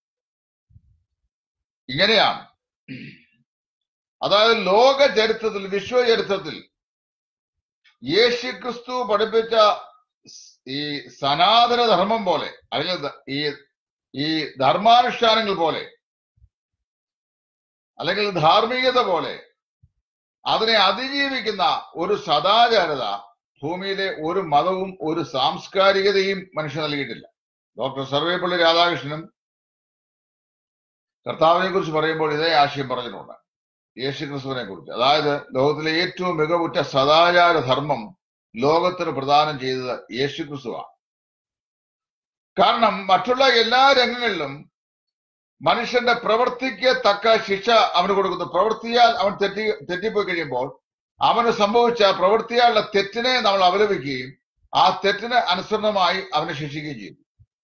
ഇങ്ങനെയാണ് അതായത് ലോക ചരിത്രത്തിൽ വിശ്വ ചരിത്രത്തിൽ യേശു ക്രിസ്തു പഠിപ്പിച്ച ഈ സനാതന ധർമ്മം പോലെ അല്ലെങ്കിൽ ദ- ഈ ഈ ധർമാനുഷ്ഠാനങ്ങൾ പോലെ അല്ലെങ്കിൽ ധാർമ്മികത പോലെ അതിനെ അതിജീവിക്കുന്ന ഒരു സദാചാരത ഭൂമിയിലെ ഒരു മതവും ഒരു സാംസ്കാരികതയും മനുഷ്യൻ നൽകിയിട്ടില്ല ഡോക്ടർ സർവേപ്പള്ളി രാധാകൃഷ്ണനും കർത്താവിനെ കുറിച്ച് പറയുമ്പോൾ ഇതേ ആശയം പറഞ്ഞിട്ടുണ്ട് യേശു ക്രിസ്തുവിനെ കുറിച്ച് അതായത് ലോകത്തിലെ ഏറ്റവും മികവുറ്റ സദാചാര ധർമ്മം ലോകത്തിന് പ്രദാനം ചെയ്തത് യേശു ക്രിസ്തുവാണ് കാരണം മറ്റുള്ള എല്ലാ രംഗങ്ങളിലും മനുഷ്യന്റെ പ്രവൃത്തിക്ക് തക്ക ശിക്ഷ അവന് കൊടുക്കുന്നു പ്രവൃത്തിയാൽ അവൻ തെറ്റി തെറ്റിപ്പോയി കഴിയുമ്പോൾ അവന് സംഭവിച്ച പ്രവൃത്തിയാലുള്ള തെറ്റിനെ നമ്മൾ അപലപിക്കുകയും ആ തെറ്റിന് അനുസരണമായി അവനെ ശിക്ഷിക്കുകയും ചെയ്യും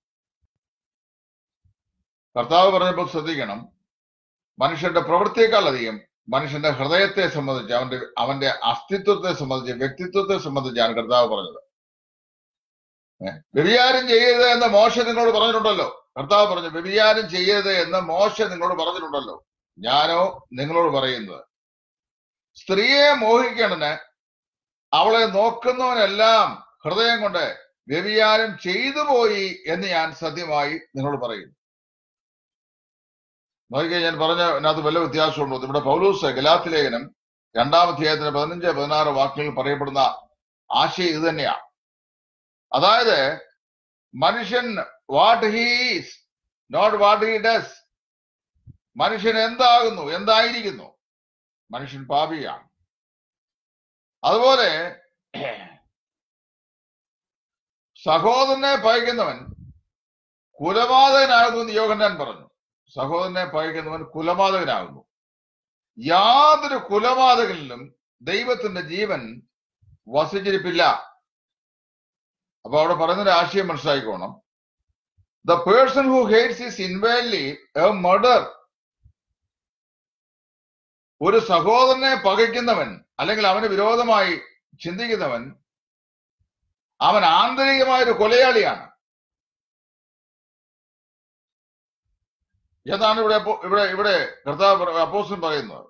കർത്താവ് പറഞ്ഞപ്പോൾ ശ്രദ്ധിക്കണം മനുഷ്യന്റെ പ്രവൃത്തിയേക്കാൾ അധികം മനുഷ്യന്റെ ഹൃദയത്തെ സംബന്ധിച്ച് അവന്റെ അവന്റെ അസ്തിത്വത്തെ സംബന്ധിച്ച് വ്യക്തിത്വത്തെ സംബന്ധിച്ചാണ് കർത്താവ് പറഞ്ഞത് ഏ? വ്യഭിചാരം ചെയ്യരുത് എന്ന് മോശ നിങ്ങളോട് പറഞ്ഞിട്ടുണ്ടല്ലോ കർത്താവ് പറഞ്ഞു വ്യഭിചാരം ചെയ്യരുത് എന്ന് മോശ നിങ്ങളോട് പറഞ്ഞിട്ടുണ്ടല്ലോ ഞാനോ നിങ്ങളോട് പറയുന്നത് സ്ത്രീയെ മോഹിക്കണന് അവളെ നോക്കുന്നവനെല്ലാം ഹൃദയം കൊണ്ട് വ്യഭിചാരം ചെയ്തു പോയി എന്ന് ഞാൻ സത്യമായി നിങ്ങളോട് പറയുന്നു നോക്കിയാൽ ഞാൻ പറഞ്ഞ അതിനകത്ത് വല്ല വ്യത്യാസമുണ്ടോ ഇവിടെ പൗലൂസ് ഗലാത്തി ലേഖനം രണ്ടാം അധ്യായത്തിന് പതിനഞ്ച് പതിനാറ് വാക്കുകളിൽ പറയപ്പെടുന്ന ആശയം ഇത് തന്നെയാണ് അതായത് മനുഷ്യൻ what he's not what he does മനുഷ്യൻ എന്താകുന്നു എന്തായിരിക്കുന്നു മനുഷ്യൻ പാപിയാണ് അതുപോലെ സഹോദരനെ പയക്കുന്നവൻ കുലപാതകനാകുന്നു എന്ന് യോഹന്നാൻ പറഞ്ഞു സഹോദരനെ പയക്കുന്നവൻ കുലപാതകനാകുന്നു യാതൊരു കുലപാതകനിലും ദൈവത്തിന്റെ ജീവൻ വസിച്ചിരിപ്പില്ല അപ്പൊ അവിടെ പറയുന്നൊരു ആശയം മനസ്സിലാക്കിക്കോണം the person who hates is inwardly a murder ഒരു സഹോദരനെ പകയ്ക്കുന്നവൻ അല്ലെങ്കിൽ അവന് വിരോധമായി ചിന്തിക്കുന്നവൻ അവൻ ആന്തരികമായ ഒരു കൊലയാളിയാണ് എന്നാണ് ഇവിടെ അപ്പോ- ഇവിടെ ഇവിടെ കർത്താവ് അപ്പോസ്റ്റൻ പറയുന്നത്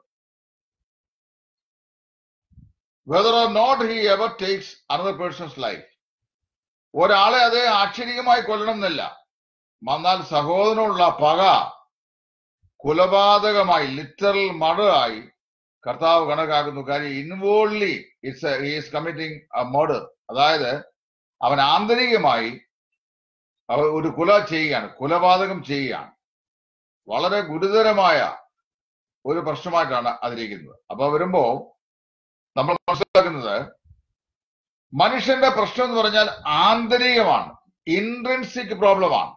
whether or not he ever takes another person's life ഒരാളെ അതേ ആക്ഷരികമായി കൊല്ലണം എന്നില്ല എന്നാൽ സഹോദരനുള്ള പക കുലപാതകമായി ലിറ്ററൽ മർഡറായി കർത്താവ് കണക്കാക്കുന്നു കാര്യം inwardly it's is committing murder അതായത് അവൻ ആന്തരികമായി അവ ഒരു കുല ചെയ്യുകയാണ് കുലപാതകം ചെയ്യുകയാണ് വളരെ ഗുരുതരമായ ഒരു പ്രശ്നമായിട്ടാണ് അതിരിക്കുന്നത് അപ്പൊ വരുമ്പോ നമ്മൾ മനസ്സിലാക്കുന്നത് മനുഷ്യന്റെ പ്രശ്നം എന്ന് പറഞ്ഞാൽ ആന്തരികമാണ് ഇൻട്രൻസിക് പ്രോബ്ലമാണ്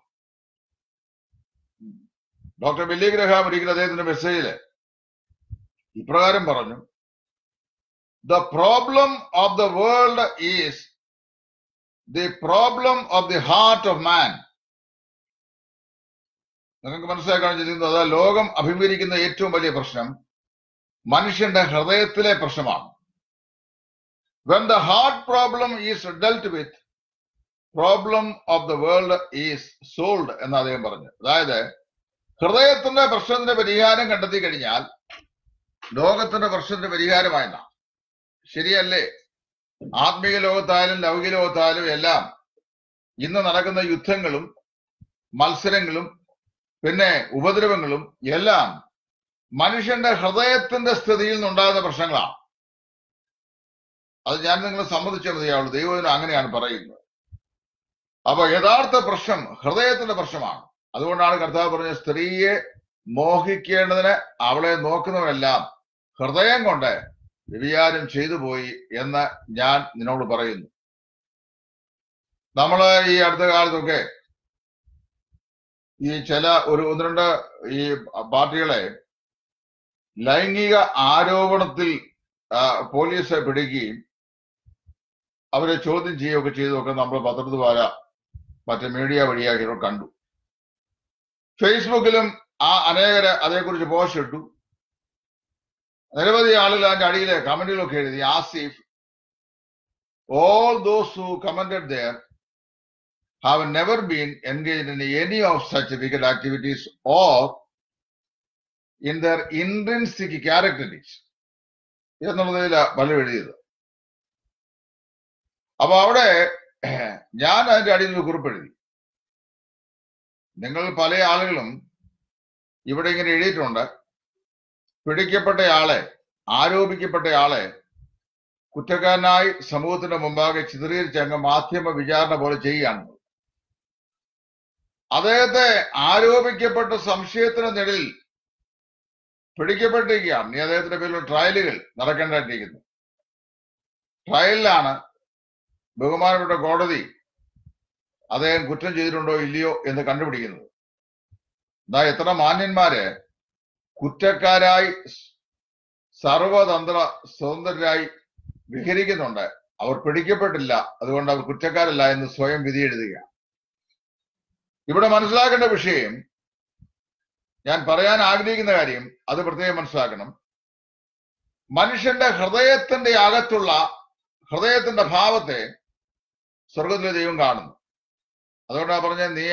ഡോക്ടർ ബില്ലി ഗ്രഹാം ഒരിക്കൽ അദ്ദേഹത്തിന്റെ മെസ്സേജില് ഇപ്രകാരം പറഞ്ഞു the problem of the world is the problem of the heart of man നിങ്ങൾക്ക് മനസ്സിലാക്കാൻ ചിന്തിക്കുന്നത് അതായത് ലോകം അഭിമുഖീകരിക്കുന്ന ഏറ്റവും വലിയ പ്രശ്നം മനുഷ്യന്റെ ഹൃദയത്തിലെ പ്രശ്നമാണ് when the heart problem is dealt with problem of the world is solved എന്ന് അദ്ദേഹം പറഞ്ഞു അതായത് ഹൃദയത്തിന്റെ പ്രശ്നത്തിന്റെ പരിഹാരം കണ്ടെത്തി കഴിഞ്ഞാൽ ലോകത്തിന്റെ പ്രശ്നത്തിന്റെ പരിഹാരമായെന്നാണ് ശരിയല്ലേ ആത്മീയ ലോകത്തായാലും ലൗകിക ലോകത്തായാലും എല്ലാം ഇന്ന് നടക്കുന്ന യുദ്ധങ്ങളും മത്സരങ്ങളും പിന്നെ ഉപദ്രവങ്ങളും എല്ലാം മനുഷ്യന്റെ ഹൃദയത്തിന്റെ സ്ഥിതിയിൽ നിന്നുണ്ടാകുന്ന പ്രശ്നങ്ങളാണ് അത് ഞാൻ നിങ്ങളെ സമ്മതിച്ചേ മതിയാവുള്ളൂ ദൈവത്തിന് അങ്ങനെയാണ് പറയുന്നത് അപ്പൊ യഥാർത്ഥ പ്രശ്നം ഹൃദയത്തിന്റെ പ്രശ്നമാണ് അതുകൊണ്ടാണ് കർത്താവ് പറഞ്ഞ സ്ത്രീയെ മോഹിക്കേണ്ടതിന് അവളെ നോക്കുന്നവരെല്ലാം ഹൃദയം കൊണ്ട് വ്യഭിചാരം ചെയ്തു പോയി എന്ന് ഞാൻ നിന്നോട് പറയുന്നു നമ്മള് ഈ അടുത്ത കാലത്തൊക്കെ ഈ ചില ഒരു ഒന്ന് രണ്ട് ഈ പാർട്ടികളെ ലൈംഗിക ആരോപണത്തിൽ ആ, പോലീസ് പിടിക്കുകയും അവരെ ചോദ്യം ചെയ്യുകയൊക്കെ ചെയ്തൊക്കെ നമ്മൾ പത്രത്തിൽ വാര മറ്റേ മീഡിയ വഴിയാക്കി കണ്ടു ഫേസ്ബുക്കിലും ആ അനേകര് അതേക്കുറിച്ച് പോസ്റ്റ് ഇട്ടു നിരവധി ആളുകൾ അതിന്റെ അടിയിലെ കമന്റുകളൊക്കെ എഴുതി as if all those who commented there have never been engage in any of such wicked activities or in their intrinsic characters എന്നുള്ളതിൽ പലരും എഴുതിയത് അപ്പൊ അവിടെ ഞാൻ അതിന്റെ അടിയിൽ ഒരു കുറിപ്പ് എഴുതി നിങ്ങൾ പല ആളുകളും ഇവിടെ ഇങ്ങനെ എഴുതിയിട്ടുണ്ട് പിടിക്കപ്പെട്ടയാളെ ആരോപിക്കപ്പെട്ടയാളെ കുറ്റക്കാരനായി സമൂഹത്തിന്റെ മുമ്പാകെ ചിതറിയിരിച്ച് അങ്ങ് മാധ്യമ വിചാരണ പോലെ ചെയ്യുകയാണ് അദ്ദേഹത്തെ ആരോപിക്കപ്പെട്ട സംശയത്തിന് നിഴലിൽ പിടിക്കപ്പെട്ടിരിക്കുകയാണ് ഇനി അദ്ദേഹത്തിന്റെ പേരിലുള്ള ട്രയലുകൾ നടക്കേണ്ടതായിട്ടിരിക്കുന്നു ട്രയലിലാണ് ബഹുമാനപ്പെട്ട കോടതി അദ്ദേഹം കുറ്റം ചെയ്തിട്ടുണ്ടോ ഇല്ലയോ എന്ന് കണ്ടുപിടിക്കുന്നത് എന്താ എത്ര മാന്യന്മാര് കുറ്റക്കാരായി സർവതന്ത്ര സ്വതന്ത്രരായി വിഹരിക്കുന്നുണ്ട് അവർ പിടിക്കപ്പെട്ടില്ല അതുകൊണ്ട് അവർ കുറ്റക്കാരല്ല എന്ന് സ്വയം വിധി എഴുതുകയാണ് ഇവിടെ മനസ്സിലാക്കേണ്ട വിഷയം ഞാൻ പറയാൻ ആഗ്രഹിക്കുന്ന കാര്യം അത് പ്രത്യേകം മനസ്സിലാക്കണം മനുഷ്യന്റെ ഹൃദയത്തിന്റെ അകത്തുള്ള ഹൃദയത്തിന്റെ ഭാവത്തെ സ്വർഗത്തിലെ ദൈവം കാണുന്നു അതുകൊണ്ടാണ് പറഞ്ഞ നീ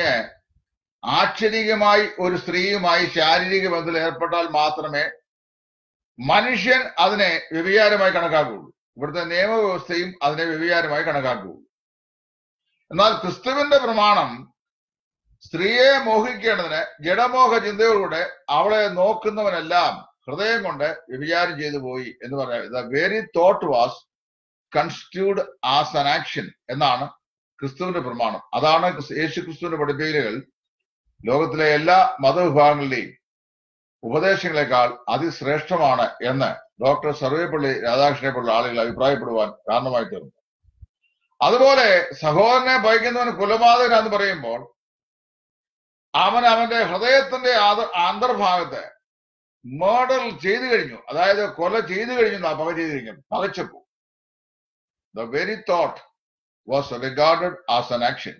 ആക്ഷരികമായി ഒരു സ്ത്രീയുമായി ശാരീരിക ബന്ധത്തിൽ ഏർപ്പെട്ടാൽ മാത്രമേ മനുഷ്യൻ അതിനെ വ്യഭിചാരമായി കണക്കാക്കുകയുള്ളൂ ഇവിടുത്തെ നിയമവ്യവസ്ഥയും അതിനെ വ്യഭിചാരമായി കണക്കാക്കുകയുള്ളൂ എന്നാൽ ക്രിസ്തുവിന്റെ പ്രമാണം സ്ത്രീയെ മോഹിക്കേണ്ടതിന് ജഡമോഹ ചിന്തയോടുകൂടെ അവളെ നോക്കുന്നവനെല്ലാം ഹൃദയം കൊണ്ട് വ്യഭിചാരം ചെയ്തു പോയി എന്ന് പറയാം the very thought was constituted as an action എന്നാണ് ക്രിസ്തുവിന്റെ പ്രമാണം അതാണ് യേശു ക്രിസ്തുവിന്റെ പഠിപ്പീലുകൾ ലോകത്തിലെ എല്ലാ മതവിഭാഗങ്ങളുടെയും ഉപദേശങ്ങളെക്കാൾ അതിശ്രേഷ്ഠമാണ് എന്ന് ഡോക്ടർ സർവേപ്പള്ളി രാധാകൃഷ്ണനെ പോലുള്ള ആളുകൾ അഭിപ്രായപ്പെടുവാൻ കാരണമായി തീർന്നു അതുപോലെ സഹോദരനെ ഭയക്കുന്നവൻ കുലപാതകനാന്ന് പറയുമ്പോൾ അവൻ അവന്റെ ഹൃദയത്തിന്റെ ആദ- അന്തർഭാഗത്ത് മേർഡർ ചെയ്തു കഴിഞ്ഞു അതായത് കൊല ചെയ്തു കഴിഞ്ഞു എന്നാ പക ചെയ്തു കഴിഞ്ഞു പകച്ചപ്പോ the very thought was regarded as an action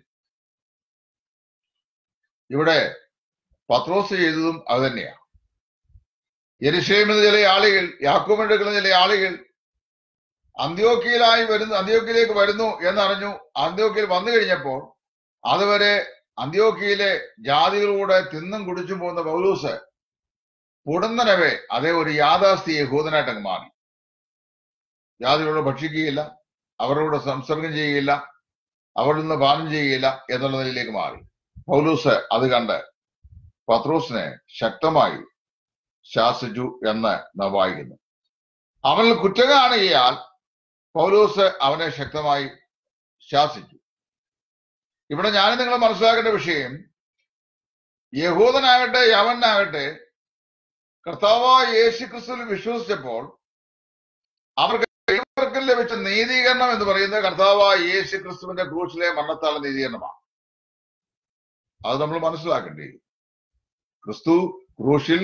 ഇവിടെ പത്രോസ് ചെയ്തതും അത് തന്നെയാണ് യെരുശലേമിൽ ചില ആളുകൾ യാക്കോബിന്റെ എടുക്കുന്ന ചില ആളുകൾ അന്ത്യോക്കിയിലായി വരുന്നു അന്ത്യോക്കിയിലേക്ക് വരുന്നു എന്നറിഞ്ഞു അന്ത്യോക്കിയിൽ വന്നു കഴിഞ്ഞപ്പോൾ അതുവരെ അന്ത്യോക്കിയിലെ ജാതികളൂടെ തിന്നും കുടിച്ചും പോകുന്ന പൗലൂസ് ഉടനവേ അതേ ഒരു യാഥാസ്ഥിതി യഹൂദനായിട്ട് അങ്ങ് മാറി ജാതികളോട് ഭക്ഷിക്കുകയില്ല അവരോട് സംസർഗം ചെയ്യുകയില്ല അവരിൽ നിന്ന് പാനം ചെയ്യുകയില്ല എന്നുള്ള നിലയിലേക്ക് മാറി പൗലൂസ് അത് കണ്ട് പത്രോസിനെ ശക്തമായി ശാസിച്ചു എന്ന് നാം വായിക്കുന്നു അവനിൽ കുറ്റം കാണുകയാൽ പൗലൂസ് അവനെ ശക്തമായി ശാസിച്ചു ഇവിടെ ഞാൻ നിങ്ങൾ മനസ്സിലാക്കേണ്ട വിഷയം യഹൂദനാകട്ടെ യവനാകട്ടെ കർത്താവായ യേശു ക്രിസ്തുവിൽ വിശ്വസിച്ചപ്പോൾ അവർക്ക് ദൈവവർക്കും ലഭിച്ച നീതീകരണം എന്ന് പറയുന്നത് കർത്താവായ യേശു ക്രിസ്തുവിന്റെ ക്രൂശിലെ മരണത്താലുള്ള നീതീകരണമാണ് അത് നമ്മൾ മനസ്സിലാക്കേണ്ടി ക്രിസ്തു ക്രൂശിൽ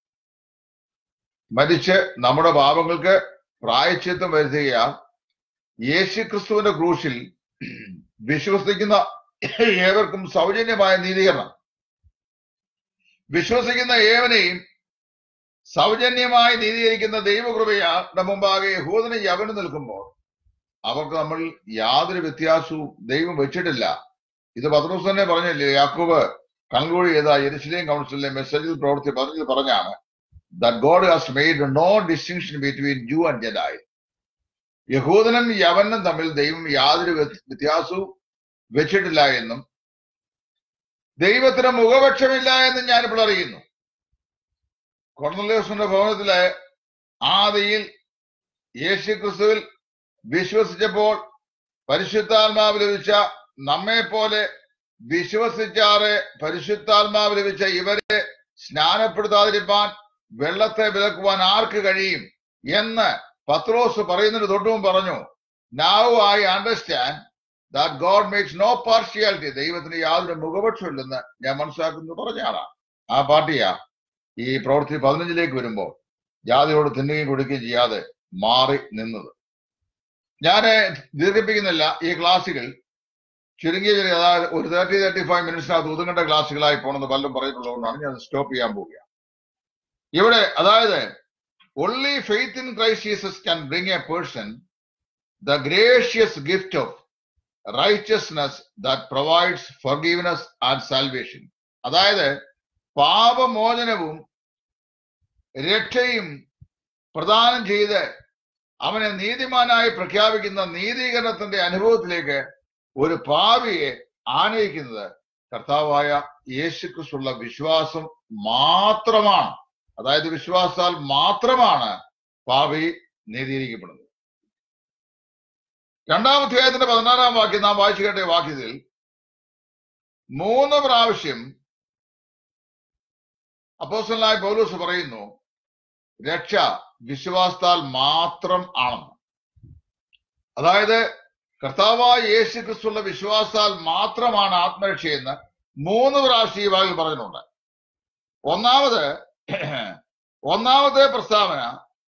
മരിച്ച് നമ്മുടെ പാപങ്ങൾക്ക് പ്രായച്ചിത്തം വരുത്തുകയാൽ യേശു ക്രിസ്തുവിന്റെ ക്രൂശിൽ വിശ്വസിക്കുന്ന ഏവർക്കും സൗജന്യമായ നീതീകരണം വിശ്വസിക്കുന്ന ഏവനെയും സൗജന്യമായി നീതീകരിക്കുന്ന ദൈവകൃപയുടെ മുമ്പാകെ യഹൂദന് യവന് നിൽക്കുമ്പോൾ അവർക്ക് നമ്മൾ യാതൊരു വ്യത്യാസവും ദൈവം വെച്ചിട്ടില്ല ഇത് പത്രോസ് തന്നെ പറഞ്ഞില്ലേ യാക്കോബ് കൺക്ലൂഡ് ചെയ്ത യെരുസലേം കൗൺസിലിലെ മെസ്സേജിൽ പ്രവർത്തി പറഞ്ഞത് പറഞ്ഞാണ് that God has made no distinction between Jew and ജഡായി യഹൂദനും യവനും തമ്മിൽ ദൈവം യാതൊരു വ്യത്യ- വ്യത്യാസവും വെച്ചിട്ടില്ല എന്നും ദൈവത്തിന് മുഖപക്ഷമില്ല എന്നും ഞാനിപ്പോൾ അറിയുന്നു കൊർണലേസിന്റെ ഭവനത്തിലെ ആദിയിൽ യേശു ക്രിസ്തുവിൽ വിശ്വസിച്ചപ്പോൾ പരിശുദ്ധാത്മാവ് ലഭിച്ച നമ്മെ പോലെ വിശ്വസിച്ചാറെ പരിശുദ്ധാത്മാവ് ലഭിച്ച ഇവരെ സ്നാനപ്പെടുത്താതിരിപ്പാൻ വെള്ളത്തെ വിലക്കുവാൻ ആർക്ക് കഴിയും എന്ന് പത്രോസ് പറയുന്നതിന് തൊട്ടും പറഞ്ഞു now I understand that God makes no partiality ദൈവത്തിന് യാതൊരു മുഖപക്ഷമില്ലെന്ന് ഞാൻ മനസ്സിലാക്കുന്നത് പറഞ്ഞ ആളാണ് ആ പാർട്ടിയാ ഈ പ്രവൃത്തി പതിനഞ്ചിലേക്ക് വരുമ്പോൾ ജാതിയോട് തിന്നുകയും കൊടുക്കുകയും ചെയ്യാതെ മാറി നിന്നത് ഞാൻ ദീർഘിപ്പിക്കുന്നില്ല ഈ ക്ലാസ്സുകൾ ചുരുങ്ങിയ ചെറിയ അതായത് ഒരു തേർട്ടി തേർട്ടി ഫൈവ് മിനിറ്റ്സിനകത്ത് ഒതുങ്ങേണ്ട ക്ലാസ്സുകളായി പോണെന്ന് പലരും പറഞ്ഞിട്ടുള്ളതുകൊണ്ടാണ് ഞാൻ സ്റ്റോപ്പ് ചെയ്യാൻ പോവുക ഇവിടെ അതായത് only faith in Christ Jesus can bring a person the gracious gift of righteousness that provides forgiveness and salvation. അതായത് പാപമോചനവും രക്ഷയും പ്രദാനം ചെയ്ത് അവനെ നീതിമാനായി പ്രഖ്യാപിക്കുന്ന നീതീകരണത്തിന്റെ അനുഭവത്തിലേക്ക് ഒരു പാവിയെ ആനയിക്കുന്നത് കർത്താവായ യേശുക്രിസ്തുള്ള വിശ്വാസം മാത്രമാണ് അതായത് വിശ്വാസാൽ മാത്രമാണ് പാപി നീതീകരിക്കപ്പെടുന്നത് രണ്ടാം അധ്യായത്തിന്റെ പതിനാറാം വാക്യം നാം വായിച്ചു കേട്ട ഈ വാക്യത്തിൽ മൂന്ന് പ്രാവശ്യം അപ്പോസ്റ്റലായ പൗലോസ് പറയുന്നു രക്ഷ വിശ്വാസത്താൽ മാത്രം ആണെന്ന് അതായത് കർത്താവായ യേശു ക്രിസ്തുള്ള വിശ്വാസാൽ മാത്രമാണ് ആത്മരക്ഷയെന്ന് മൂന്ന് പ്രാവശ്യം ഈ വാക്കിൽ പറഞ്ഞിട്ടുണ്ട് ഒന്നാമത് ഒന്നാമത്തെ പ്രസ്താവന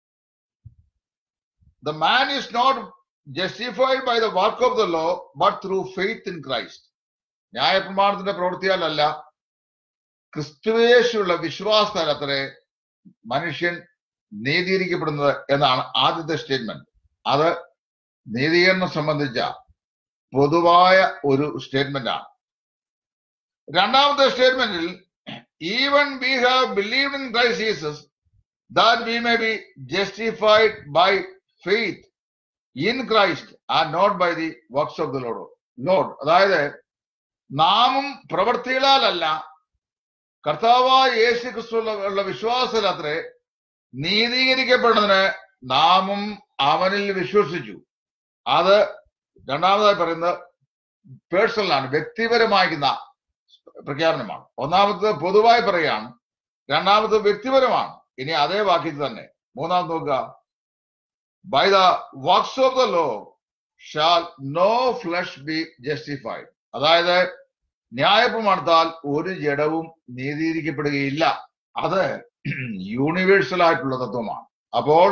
the man is not justified by the work of the law but through faith in Christ ന്യായപ്രമാണത്തിന്റെ പ്രവൃത്തിയാലല്ല ക്രിസ്തുവേശുള്ള വിശ്വാസത്താൽ അത്രേ മനുഷ്യൻ നീതീകരിക്കപ്പെടുന്നത് എന്നാണ് ആദ്യത്തെ സ്റ്റേറ്റ്മെന്റ് അത് നീതീകരണം സംബന്ധിച്ച പൊതുവായ ഒരു സ്റ്റേറ്റ്മെന്റ് ആണ് രണ്ടാമത്തെ സ്റ്റേറ്റ്മെന്റിൽ even we have believed in Christ Jesus that we may be justified by faith in Christ and not by the works of the law law അതായത് നാമും പ്രവൃത്തികളാലല്ല കർത്താവായ യേശു ക്രിസ്തുള്ള വിശ്വാസത്തിൽ അത്രേ നീതീകരിക്കപ്പെടുന്നതിന് നാമും അവനിൽ വിശ്വസിച്ചു അത് രണ്ടാമതായി പറയുന്നത് പേഴ്സണലാണ് വ്യക്തിപരമായിരിക്കുന്ന പ്രഖ്യാപനമാണ് ഒന്നാമത്തത് പൊതുവായി പറയുകയാണ് രണ്ടാമത്തത് വ്യക്തിപരമാണ് ഇനി അതേ വാക്യത്തിൽ തന്നെ മൂന്നാമത് നോക്കുക by the works of the law shall no flesh be justified അതായത് ന്യായപ്രമാണത്താൽ ഒരു ജഡവും നീതീകരിക്കപ്പെടുകയില്ല അത് യൂണിവേഴ്സൽ ആയിട്ടുള്ള തത്വമാണ് അപ്പോൾ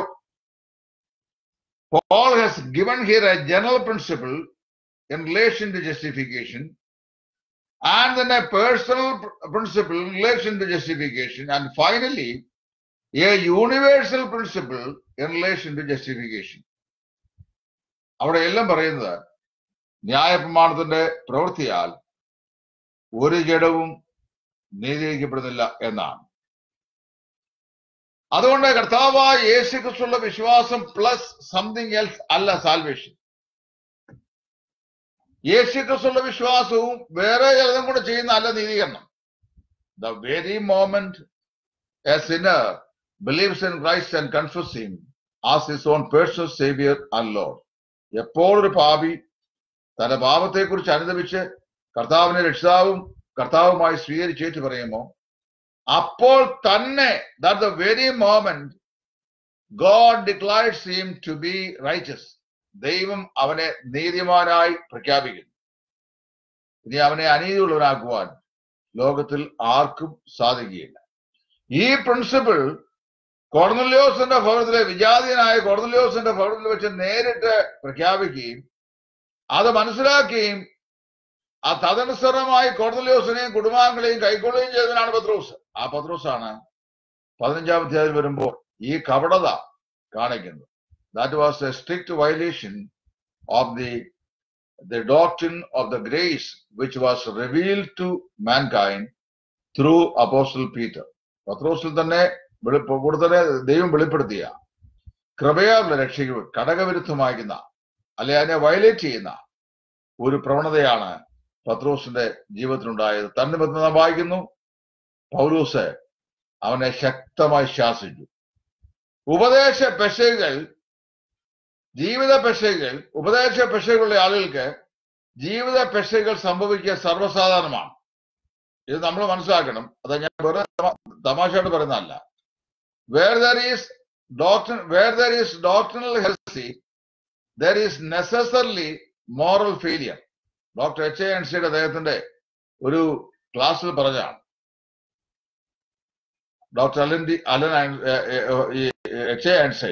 Paul has given here a general principle in relation to justification and then a personal pr- principle in relation to justification and finally a universal principle in relation to justification. അവിടെ എല്ലാം പറയുന്നത് ന്യായപ്രമാണത്തിന്റെ പ്രവൃത്തിയാൽ ഒരു ജഡവും നീതീകരിക്കപ്പെടുന്നില്ല എന്നാണ് അതുകൊണ്ട് കർത്താവായ യേശു ക്രിസ്തുള്ള വിശ്വാസം പ്ലസ് സംതിങ് എൽസ് അല്ല സാൽവേഷൻ യേശു ക്രിസ്തുള്ള വിശ്വാസവും വേറെ ചിലതും കൂടെ ചെയ്യുന്ന അല്ല നീതീകരണം the very moment a sinner believes in Christ and confess him as his own personal saviour and Lord എപ്പോൾ ഒരു പാപി തന്റെ പാപത്തെക്കുറിച്ച് അനുദപിച്ച് കർത്താവിനെ രക്ഷിതാവും കർത്താവുമായി സ്വീകരിച്ചേറ്റ് പറയുമോ അപ്പോൾ തന്നെ that the very moment God declares him to be righteous ദൈവം അവനെ നീതിമാനായി പ്രഖ്യാപിക്കുന്നു ഇനി അവനെ അനീതിയുള്ളവനാക്കുവാൻ ലോകത്തിൽ ആർക്കും സാധിക്കുകയില്ല ഈ പ്രിൻസിപ്പിൾ കോർണല്യോസിന്റെ ഭവനത്തിലെ വിജാതീയനായ കോർണല്യോസിന്റെ ഭവനത്തിൽ വെച്ച് നേരിട്ട് പ്രഖ്യാപിക്കുകയും അത് മനസ്സിലാക്കുകയും ആ തദനുസരണമായി കോർണല്യോസിനെയും കുടുംബാംഗങ്ങളെയും കൈക്കൊള്ളുകയും ചെയ്തവനാണ് പത്രോസ് ആ പത്രോസാണ് പതിനഞ്ചാം അധ്യായം വരുമ്പോൾ ഈ കപടത കാണിക്കുന്നത് that was a strict violation of the the doctrine of the grace which was revealed to mankind through apostle peter പത്രോസിൽ തന്നെ വെളിപ്പ കൂടുതലെ ദൈവം വെളിപ്പെടുത്തിയ കൃപയാലുള്ള രക്ഷയ്ക്ക് ഘടകവിരുദ്ധമാകുന്ന അല്ലെ അതിനെ വയലേറ്റ് ചെയ്യുന്ന ഒരു പ്രവണതയാണ് പത്രോസിന്റെ ജീവിതത്തിലുണ്ടായത് തന്നെ ബന്ധം നാം വായിക്കുന്നു പൗലൂസ് അവനെ ശക്തമായി ശാസിച്ചു ഉപദേശ പെശകൾ ജീവിത പെശകൾ ഉപദേശ പെശകളുള്ള ആളുകൾക്ക് ജീവിത പെശകൾ സംഭവിക്കുക സർവ്വസാധാരണമാണ് ഇത് നമ്മൾ മനസ്സിലാക്കണം അത് ഞാൻ വെറുതെ തമാ- തമാശയായിട്ട് പറയുന്നതല്ല where there is doctor where there is doctrinal heresy there is necessarily moral failure doctor H A എൻസിയുടെ അദ്ദേഹത്തിന്റെ ഒരു ക്ലാസ്സിൽ പറഞ്ഞാണ് ഡോക്ടർ അലൻ ഡി അലൻ ഐൻ- ഏ, ഏ, ഏ, ഈ എച്ച് എ ആൻസൈൻ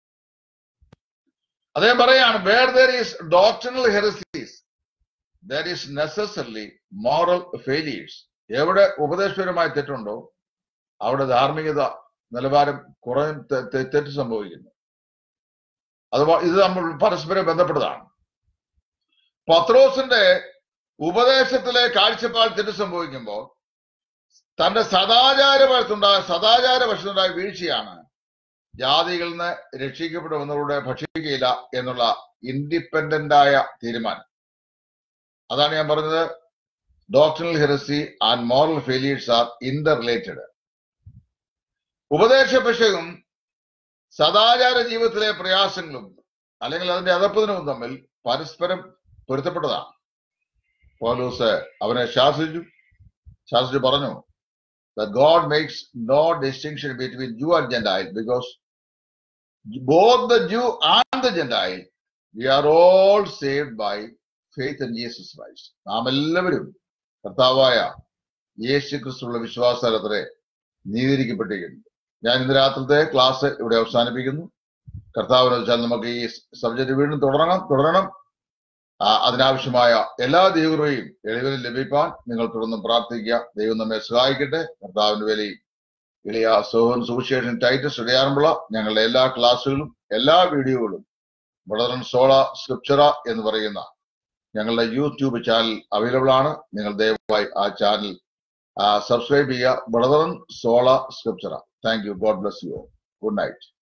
അദ്ദേഹം പറയാണ് where there is doctrinal heresies there is necessarily moral failures എവിടെ ഉപദേശപരമായ തെറ്റുണ്ടോ അവിടെ ധാർമ്മികത നിലവാരം കുറയും തെ- തെ- തെറ്റ് സംഭവിക്കുന്നു അത് വ- ഇത് നമ്മൾ പരസ്പരം ബന്ധപ്പെട്ടതാണ് പത്രോസിന്റെ ഉപദേശത്തിലെ കാഴ്ചപ്പാട് തെറ്റ് സംഭവിക്കുമ്പോൾ തന്റെ സദാചാരവശത്തുണ്ടായ സദാചാര വശത്തുണ്ടായ വീഴ്ചയാണ് ജാതികളിൽ നിന്ന് രക്ഷിക്കപ്പെടുന്നവരുടെ ഭക്ഷിക്കുകയില്ല എന്നുള്ള ഇൻഡിപെൻഡന്റ് ആയ തീരുമാനം അതാണ് ഞാൻ പറഞ്ഞത് doctrinal heresy and moral failures are interrelated ഉപദേശ പിശകും സദാചാര ജീവിതത്തിലെ പ്രയാസങ്ങളും അല്ലെങ്കിൽ അതിന്റെ അതപ്പതിനും തമ്മിൽ പരസ്പരം പൊരുത്തപ്പെട്ടതാണ് പൗലൂസ് അവനെ ശാസിച്ചു ശാസിച്ചു പറഞ്ഞു that God makes no distinction between Jew and Gentile because both the Jew and the Gentile, we are all saved by faith in Jesus Christ. നാം എല്ലാവരും കർത്താവായ യേശു ക്രിസ്തുള്ള വിശ്വാസതലത്തിലെ നീതിരിക്കപ്പെട്ടിരിക്കുന്നു ഞാൻ ഇന്ന് രാത്രിത്തെ ക്ലാസ് ഇവിടെ അവസാനിപ്പിക്കുന്നു കർത്താവിനെ വെച്ചാൽ നമുക്ക് ഈ സബ്ജക്ട് വീണ്ടും തുടരണം തുടരണം ആ, അതിനാവശ്യമായ എല്ലാ ദൈവകൃപയും എളിവിലും ലഭിക്കാൻ നിങ്ങൾ തുടർന്ന് പ്രാർത്ഥിക്കുക ദൈവം നമ്മെ സഹായിക്കട്ടെ കർത്താവിന്റെ വിലയും ഇളിയ സോഹൻ സുവിശേഷൻ ടൈറ്റസ് ഇടയാറുമുള്ള ഞങ്ങളുടെ എല്ലാ ക്ലാസ്സുകളും എല്ലാ വീഡിയോകളും വളരെ സോള സ്ക്രിപ്ചറ എന്ന് പറയുന്ന ഞങ്ങളുടെ യൂട്യൂബ് ചാനൽ അവൈലബിൾ ആണ് നിങ്ങൾ ദയവായി ആ ചാനൽ സബ്സ്ക്രൈബ് ചെയ്യുക brethren sola scriptura thank you God bless you good night